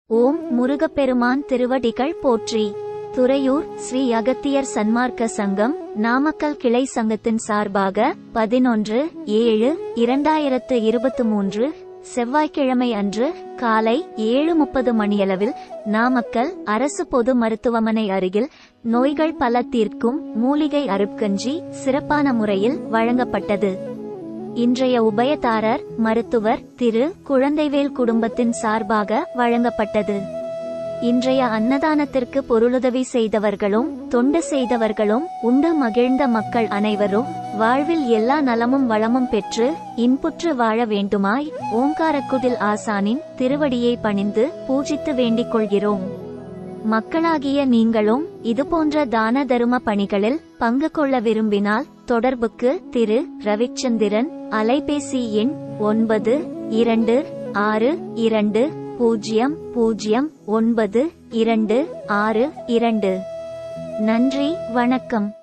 ஓம் முருகப்பெருமான் திருவடிகள் போற்றி துறையூர் ஸ்ரீ அகத்தியர் சன்மார்க்க சங்கம் நாமக்கல் கிளை சங்கத்தின் சார்பாக பதினொன்று ஏழு இரண்டாயிரத்து இருபத்து மூன்று செவ்வாய்க்கிழமை அன்று காலை ஏழு முப்பது மணியளவில் நாமக்கல் அரசு பொது மருத்துவமனை அருகில் நோய்கள் பல தீர்க்கும் மூலிகை அருட்கஞ்சி சிறப்பான முறையில் வழங்கப்பட்டது இன்றைய உபயதாரர் மருத்துவர் திரு குழந்தைவேல் குடும்பத்தின் சார்பாக வழங்கப்பட்டது இன்றைய அன்னதானத்திற்கு பொருளுதவி செய்தவர்களும் தொண்டு செய்தவர்களும் உண்டு மகிழ்ந்த மக்கள் அனைவரும் வாழ்வில் எல்லா நலமும் வளமும் பெற்று இன்புற்று வாழ வேண்டுமாய் ஓங்காரக்குடில் ஆசானின் திருவடியை பணிந்து பூஜித்து வேண்டிக் கொள்கிறோம் மக்களாகிய நீங்களும் இதுபோன்ற தான தரும பணிகளில் பங்கு கொள்ள விரும்பினால் தொடர்புக்கு திரு ரவிச்சந்திரன் அலைபேசி எண் ஒன்பது இரண்டு ஆறு இரண்டு பூஜ்ஜியம் பூஜ்ஜியம் ஒன்பது இரண்டு ஆறு இரண்டு நன்றி வணக்கம்